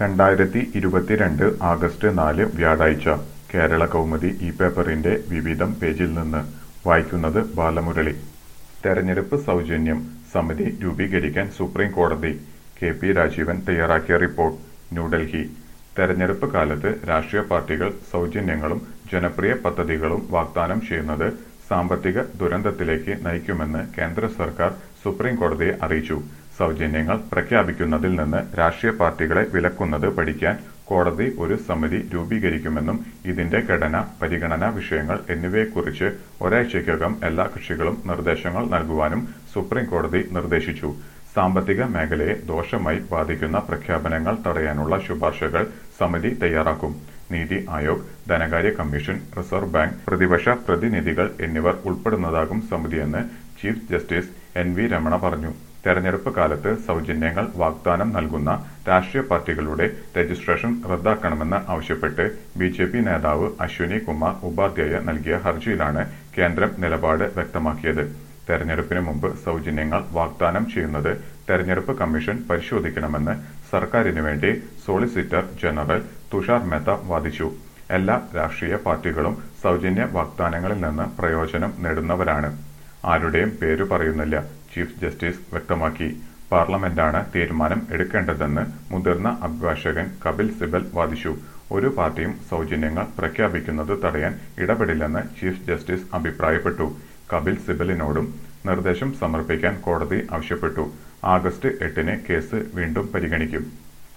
രണ്ടായിരത്തി ഇരുപത്തിരണ്ട് ആഗസ്റ്റ് നാല് വ്യാഴാഴ്ച കേരള കൗമുദി ഈ പേപ്പറിന്റെ വിവിധം പേജിൽ നിന്ന് വായിക്കുന്നത് ബാലമുരളി തെരഞ്ഞെടുപ്പ് സൗജന്യം സമിതി രൂപീകരിക്കാൻ സുപ്രീം കോടതി കെ പി രാജീവൻ തയ്യാറാക്കിയ റിപ്പോർട്ട് ന്യൂഡൽഹി തെരഞ്ഞെടുപ്പ് കാലത്ത് രാഷ്ട്രീയ പാർട്ടികൾ സൗജന്യങ്ങളും ജനപ്രിയ പദ്ധതികളും വാഗ്ദാനം ചെയ്യുന്നത് സാമ്പത്തിക ദുരന്തത്തിലേക്ക് നയിക്കുമെന്ന് കേന്ദ്ര സർക്കാർ സുപ്രീം കോടതിയെ അറിയിച്ചു സൗജന്യങ്ങൾ പ്രഖ്യാപിക്കുന്നതിൽ നിന്ന് രാഷ്ട്രീയ പാർട്ടികളെ വിലക്കുന്നത് പഠിക്കാൻ കോടതി ഒരു സമിതി രൂപീകരിക്കുമെന്നും ഇതിന്റെ ഘടന പരിഗണനാ വിഷയങ്ങൾ എന്നിവയെക്കുറിച്ച് ഒരാഴ്ചയ്ക്കകം എല്ലാ കക്ഷികളും നിർദ്ദേശങ്ങൾ നൽകുവാനും സുപ്രീം കോടതി നിർദ്ദേശിച്ചു സാമ്പത്തിക മേഖലയെ ദോഷമായി ബാധിക്കുന്ന പ്രഖ്യാപനങ്ങൾ തടയാനുള്ള ശുപാർശകൾ സമിതി തയ്യാറാക്കും നീതി ആയോഗ് ധനകാര്യ കമ്മീഷൻ റിസർവ് ബാങ്ക് പ്രതിപക്ഷ പ്രതിനിധികൾ എന്നിവർ ഉൾപ്പെടുന്നതാകും സമിതിയെന്ന് chief justice N V Ramana പറഞ്ഞു തെരഞ്ഞെടുപ്പ് കാലത്ത് സൗജന്യങ്ങൾ വാഗ്ദാനം നൽകുന്ന രാഷ്ട്രീയ പാർട്ടികളുടെ രജിസ്ട്രേഷൻ റദ്ദാക്കണമെന്ന് ആവശ്യപ്പെട്ട് ബി ജെ പി നേതാവ് അശ്വിനി കുമാർ ഉപാധ്യായ നൽകിയ ഹർജിയിലാണ് കേന്ദ്രം നിലപാട് വ്യക്തമാക്കിയത് തെരഞ്ഞെടുപ്പിന് മുമ്പ് സൗജന്യങ്ങൾ വാഗ്ദാനം ചെയ്യുന്നത് തെരഞ്ഞെടുപ്പ് കമ്മീഷൻ പരിശോധിക്കണമെന്ന് സർക്കാരിന് വേണ്ടി സോളിസിറ്റർ ജനറൽ തുഷാർ മേത്ത വാദിച്ചു എല്ലാ രാഷ്ട്രീയ പാർട്ടികളും സൗജന്യ വാഗ്ദാനങ്ങളിൽ നിന്ന് പ്രയോജനം നേടുന്നവരാണ് ആരുടെയും പേരു പറയുന്നില്ല ചീഫ് ജസ്റ്റിസ് വ്യക്തമാക്കി പാർലമെന്റാണ് തീരുമാനം എടുക്കേണ്ടതെന്ന് മുതിർന്ന അഭിഭാഷകൻ കപിൽ സിബൽ വാദിച്ചു ഒരു പാർട്ടിയും സൗജന്യങ്ങൾ പ്രഖ്യാപിക്കുന്നത് തടയാൻ ഇടപെടില്ലെന്ന് ചീഫ് ജസ്റ്റിസ് അഭിപ്രായപ്പെട്ടു കപിൽ സിബലിനോടും നിർദ്ദേശം സമർപ്പിക്കാൻ കോടതി ആവശ്യപ്പെട്ടു ആഗസ്റ്റ് എട്ടിന് കേസ് വീണ്ടും പരിഗണിക്കും